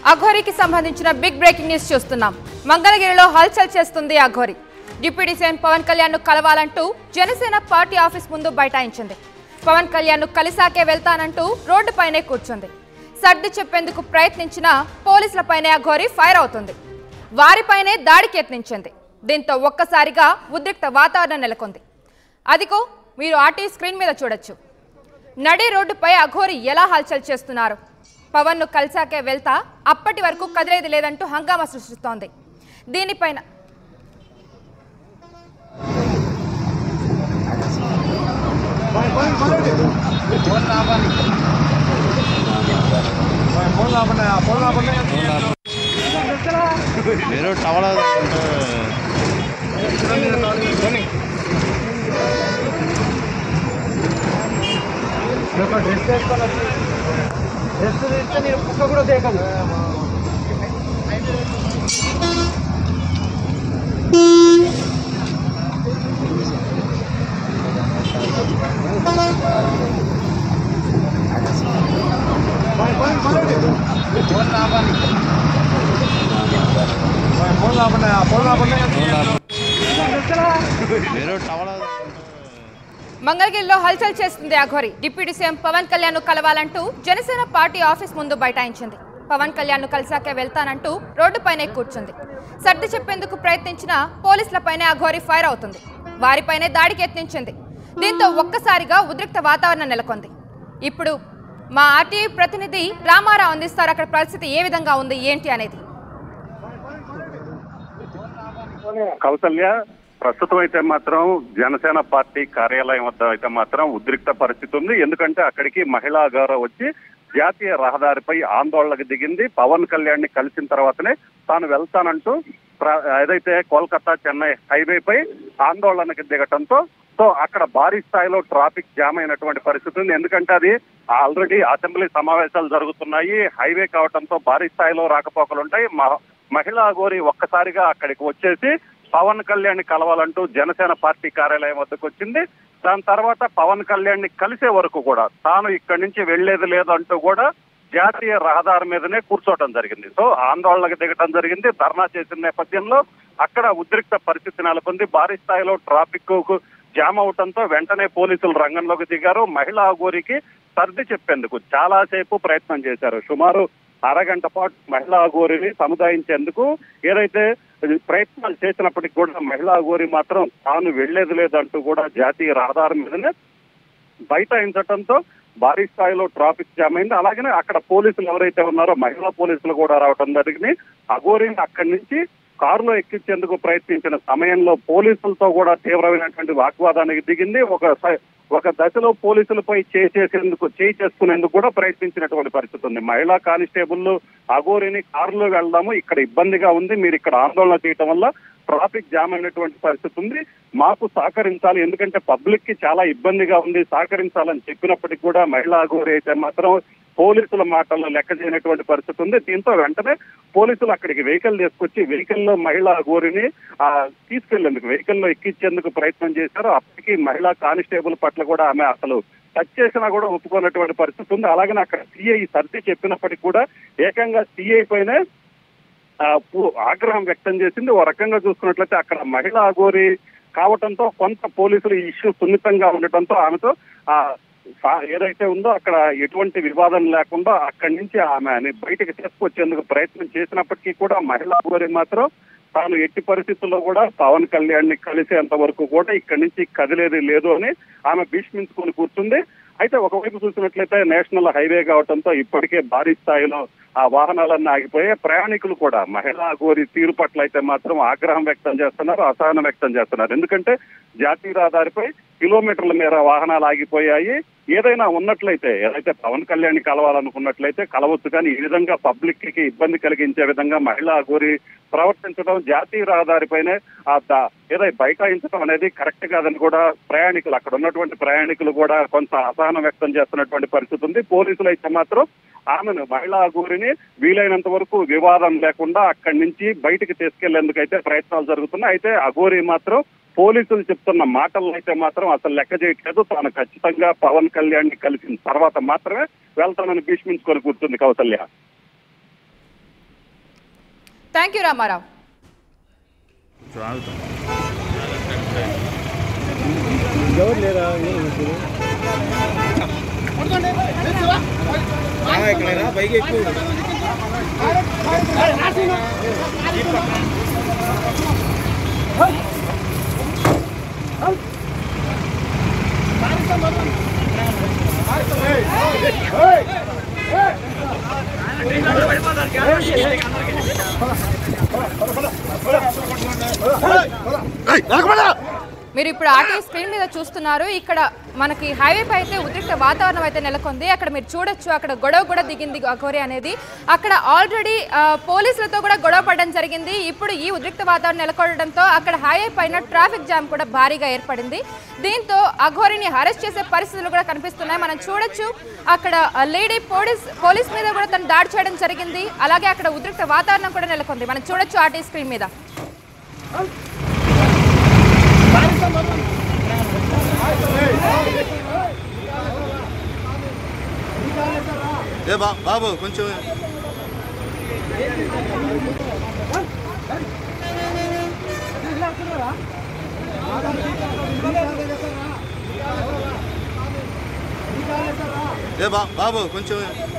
అఘోరికి సంబంధించిన big breaking news చూస్తున్నాం మంగళగిరిలో హల్చల్ చేస్తుంది అఘోరి డిప్యూటీ సీఎం పవన్ కళ్యాణ్ ను కలవాలంటూ జనసేన పార్టీ ఆఫీస్ ముందు బైఠాయించింది పవన్ కళ్యాణ్ ను కలిసాకే వెళ్తానంటూ రోడ్డుపైనే కూర్చుంది సర్ది చెప్పేందుకు ప్రయత్నించిన పోలీసులపైనే అఘోరి ఫైర్ అవుతుంది వారిపైనే దాడికి యత్నించింది దీంతో ఒక్కసారిగా ఉద్రిక్త వాతావరణం నెలకొంది అదిగో మీరు ఆర్టీ స్క్రీన్ మీద చూడొచ్చు నడి రోడ్డుపై అఘోరి ఎలా హల్చల్ చేస్తున్నారు పవన్ ను కలిసాకే వెళ్తా అప్పటి వరకు కదిలేది లేదంటూ హంగామా సృష్టిస్తోంది దీనిపైన మీరు టవల్ అంటే డ్రెస్ వేసుకొని వచ్చి డ్రెస్ తీస్తే నేను కుక్క కూడా దేకదు ఫోన్ లాపండి ఫోన్ లాపండి మీరు టవల్ అంటే మంగళగిరిలో హల్చల్ చేస్తుంది అఘోరి డిప్యూటీ సీఎం పవన్ కళ్యాణ్ ను కలవాలంటూ జనసేన పార్టీ ఆఫీస్ ముందు బైఠాయించింది పవన్ కళ్యాణ్ ను కలిసాకే వెళ్తానంటూ రోడ్డుపైనే కూర్చుంది సర్ది చెప్పేందుకు ప్రయత్నించిన పోలీసులపైనే అఘోరి ఫైర్ అవుతుంది వారిపైనే దాడికి యత్నించింది దీంతో ఒక్కసారిగా ఉద్రిక్త వాతావరణం నెలకొంది ఇప్పుడు మా ఆర్టీఐ ప్రతినిధి రామారావు అందిస్తారు అక్కడ పరిస్థితి ఏ విధంగా ఉంది ఏంటి అనేది కౌసల్య ప్రస్తుతం అయితే మాత్రం జనసేన పార్టీ కార్యాలయం వద్ద అయితే మాత్రం ఉద్రిక్త పరిస్థితి ఉంది ఎందుకంటే అక్కడికి మహిళా గౌరవ వచ్చి జాతీయ రహదారిపై ఆందోళనకు దిగింది పవన్ కళ్యాణ్ ని కలిసిన తర్వాతనే తాను వెళ్తానంటూ ప్ర- ఏదైతే కోల్కతా చెన్నై హైవేపై ఆందోళనకు దిగటంతో సో అక్కడ భారీ స్థాయిలో ట్రాఫిక్ జామ్ అయినటువంటి పరిస్థితి ఉంది ఎందుకంటే అది ఆల్రెడీ అసెంబ్లీ సమావేశాలు జరుగుతున్నాయి హైవే కావడంతో భారీ స్థాయిలో రాకపోకలు ఉంటాయి మ- మహిళా గోరి ఒక్కసారిగా అక్కడికి వచ్చేసి పవన్ కళ్యాణ్ ని కలవాలంటూ జనసేన పార్టీ కార్యాలయం వద్దకు వచ్చింది దాని తర్వాత పవన్ కళ్యాణ్ ని కలిసే వరకు కూడా తాను ఇక్కడి నుంచి వెళ్లేది లేదంటూ కూడా జాతీయ రహదారి మీదనే కూర్చోవడం జరిగింది సో ఆందోళనకు దిగటం జరిగింది ధర్నా చేసిన నేపథ్యంలో అక్కడ ఉద్రిక్త పరిస్థితి నెలకొంది భారీ స్థాయిలో ట్రాఫిక్ కు జామ్ అవటంతో వెంటనే పోలీసులు రంగంలోకి దిగారు మహిళా గోరికి సర్ది చెప్పేందుకు చాలా సేపు ప్రయత్నం చేశారు సుమారు అరగంట పాటు మహిళా గోరిని సముదాయించేందుకు ఏదైతే ప్రయత్నాలు చేసినప్పటికీ కూడా మహిళా గోరి మాత్రం తాను వెళ్లేది లేదంటూ కూడా జాతీయ రహదారి మీదనే బైఠాయించడంతో భారీ స్థాయిలో ట్రాఫిక్ జామ్ అయింది అలాగనే అక్కడ పోలీసులు ఎవరైతే ఉన్నారో మహిళా పోలీసులు కూడా రావడం జరిగింది అఘోరిని అక్కడి నుంచి కారులో ఎక్కించేందుకు ప్రయత్నించిన సమయంలో పోలీసులతో కూడా తీవ్రమైనటువంటి వాగ్వాదానికి దిగింది ఒక స- ఒక దశలో పోలీసులపై చేయి చేసేందుకు చేయి చేసుకునేందుకు కూడా ప్రయత్నించినటువంటి పరిస్థితి ఉంది మహిళా కానిస్టేబుల్ అఘోరిని కారులో వెళ్దాము ఇక్కడ ఇబ్బందిగా ఉంది మీరు ఇక్కడ ఆందోళన చేయటం వల్ల ట్రాఫిక్ జామ్ అయినటువంటి పరిస్థితి ఉంది మాకు సహకరించాలి ఎందుకంటే పబ్లిక్ కి చాలా ఇబ్బందిగా ఉంది సహకరించాలని చెప్పినప్పటికీ కూడా మహిళా అఘోరి అయితే మాత్రం పోలీసుల మాటల్లో లెక్క చేయనటువంటి పరిస్థితి ఉంది దీంతో వెంటనే పోలీసులు అక్కడికి వెహికల్ తీసుకొచ్చి వెహికల్ లో మహిళా గోరిని ఆ, తీసుకెళ్లేందుకు వెహికల్ లో ఎక్కించేందుకు ప్రయత్నం చేశారు అప్పటికి మహిళా కానిస్టేబుల్ పట్ల కూడా ఆమె అసలు టచ్ చేసినా కూడా ఒప్పుకున్నటువంటి పరిస్థితి ఉంది అలాగనే అక్కడ సిఐ సర్ది చెప్పినప్పటికీ కూడా ఏకంగా సిఐ పైనే ఆ, పు- ఆగ్రహం వ్యక్తం చేసింది ఓ రకంగా చూసుకున్నట్లయితే అక్కడ మహిళా అఘోరి కావటంతో కొంత పోలీసులు ఈ ఇష్యూ సున్నితంగా ఉండటంతో ఆమెతో ఆ సా- ఏదైతే ఉందో అక్కడ ఎటువంటి వివాదం లేకుండా అక్కడి నుంచి ఆమె బయటకు తీసుకొచ్చేందుకు ప్రయత్నం చేసినప్పటికీ కూడా మహిళా అఘోరి మాత్రం తాను ఎట్టి పరిస్థితుల్లో కూడా పవన్ కళ్యాణ్ ని కలిసేంత వరకు కూడా ఇక్కడి నుంచి కదిలేది లేదు అని ఆమె భీష్మించుకొని కూర్చుంది అయితే ఒకవైపు చూసినట్లయితే నేషనల్ హైవే కావడంతో ఇప్పటికే భారీ స్థాయిలో ఆ వాహనాలన్నీ ఆగిపోయాయి ప్రయాణికులు కూడా మహిళా గోరి తీరు పట్ల అయితే మాత్రం ఆగ్రహం వ్యక్తం చేస్తున్నారు అసహనం వ్యక్తం చేస్తున్నారు ఎందుకంటే జాతీయ రహదారిపై కిలోమీటర్ల మేర వాహనాలు ఆగిపోయాయి ఏదైనా ఉన్నట్లయితే ఏదైతే పవన్ కళ్యాణ్ కలవాలనుకున్నట్లయితే కలవచ్చు కానీ ఈ విధంగా పబ్లిక్ కి ఇబ్బంది కలిగించే విధంగా మహిళా గోరి ప్రవర్తించడం జాతీయ రహదారిపైనే ఆ ద- ఏదైతే బైఠాయించడం అనేది కరెక్ట్ కాదని కూడా ప్రయాణికులు అక్కడ ఉన్నటువంటి ప్రయాణికులు కూడా కొంత అసహనం వ్యక్తం చేస్తున్నటువంటి పరిస్థితి ఉంది పోలీసులు అయితే మాత్రం ఆమెను మహిళా గోరిని వీలైనంత వరకు వివాదం లేకుండా అక్కడి నుంచి బయటికి తీసుకెళ్లేందుకు అయితే ప్రయత్నాలు జరుగుతున్నాయి అయితే అఘోరి మాత్రం పోలీసులు చెప్తున్న మాటలను అయితే మాత్రం అసలు లెక్క చేయట్లేదు తాను ఖచ్చితంగా పవన్ కళ్యాణ్ ని కలిసిన తర్వాత మాత్రమే వెళ్తానని భీష్మించుకొని కూర్చుంది కౌసల్య థ్యాంక్ యూ రామారావు కొంచెం ఆగుతాం ఎవరు లేరా ఎక్కడైనా పైకి ఎక్కువ మీరు ఇప్పుడు ఆర్టీఐ స్క్రీన్ మీద చూస్తున్నారు ఇక్కడ మనకి హైవే పై అయితే ఉద్రిక్త వాతావరణం అయితే నెలకొంది అక్కడ మీరు చూడొచ్చు అక్కడ గొడవ కూడా దిగింది అఘోరి అనేది అక్కడ ఆల్రెడీ పోలీసులతో కూడా గొడవ పడడం జరిగింది ఇప్పుడు ఈ ఉద్రిక్త వాతావరణం నెలకొనడంతో అక్కడ హైవే పైన ట్రాఫిక్ జామ్ కూడా భారీగా ఏర్పడింది దీంతో అఘోరిని అరెస్ట్ చేసే పరిస్థితులు కూడా కనిపిస్తున్నాయి మనం చూడొచ్చు అక్కడ లేడీ పోలీస్ పోలీస్ మీద కూడా తను దాడి చేయడం జరిగింది అలాగే అక్కడ ఉద్రిక్త వాతావరణం కూడా నెలకొంది మనం చూడొచ్చు ఆర్టీ స్క్రీన్ మీద ఏ బా బాబు కొంచెం ఏ బా బాబు కొంచెం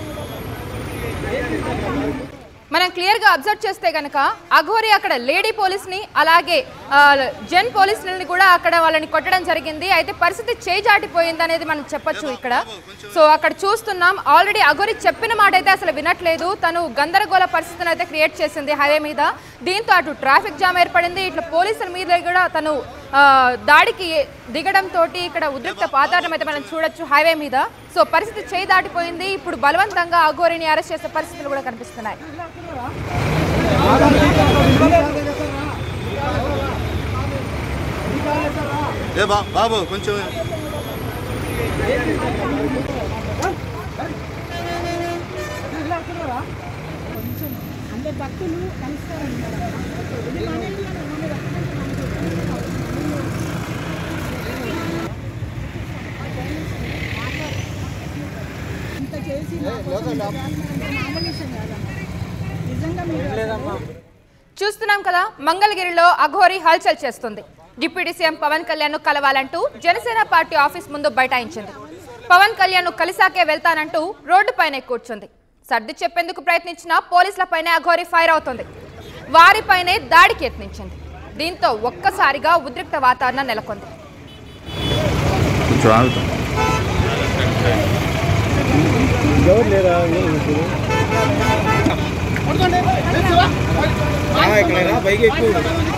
మనం క్లియర్ గా అబ్జర్వ్ చేస్తే గనక అఘోరి అక్కడ లేడీ పోలీస్ ని అలాగే ఆ, జెన్ పోలీసులని కూడా అక్కడ వాళ్ళని కొట్టడం జరిగింది అయితే పరిస్థితి చేజాటిపోయింది అనేది మనం చెప్పొచ్చు ఇక్కడ సో అక్కడ చూస్తున్నాం ఆల్రెడీ అఘోరి చెప్పిన మాట అయితే అసలు వినట్లేదు తను గందరగోళ పరిస్థితిని అయితే క్రియేట్ చేసింది హైవే మీద దీంతో అటు ట్రాఫిక్ జామ్ ఏర్పడింది ఇట్లా పోలీసుల మీద కూడా తను ఆ, దాడికి దిగడం తోటి ఇక్కడ ఉద్రిక్త వాతావరణం అయితే మనం చూడొచ్చు హైవే మీద సో పరిస్థితి చేయి దాటిపోయింది ఇప్పుడు బలవంతంగా అఘోరిని అరెస్ట్ చేసే పరిస్థితులు కూడా కనిపిస్తున్నాయి ఏ బా బాబు కొంచెం అందరు భక్తులు కలుస్తారని ఇది మన ఇల్లు మన ఇంత చేసి మా కోసం ఇంత చేస్తున్నందుకు మామూలు విషయం కాదమ్మా నిజంగా మీరు చూస్తున్నాం కదా మంగళగిరిలో అఘోరి హల్చల్ చేస్తుంది డిప్యూటీ సీఎం పవన్ కళ్యాణ్ కలవాలంటూ జనసేన పార్టీ ఆఫీస్ ముందు బైఠాయించింది పవన్ కళ్యాణ్ కలిసాకే వెళ్తానంటూ రోడ్డుపైనే కూర్చుంది సర్ది చెప్పేందుకు ప్రయత్నించిన పోలీసులపైనే అఘోరి ఫైర్ అవుతుంది వారిపైనే దాడికి యత్నించింది దీంతో ఒక్కసారిగా ఉద్రిక్త వాతావరణం నెలకొంది కొంచెం ఆగుతాం ఎవరు లేరా ఎక్కడైనా పైకి ఎక్కువ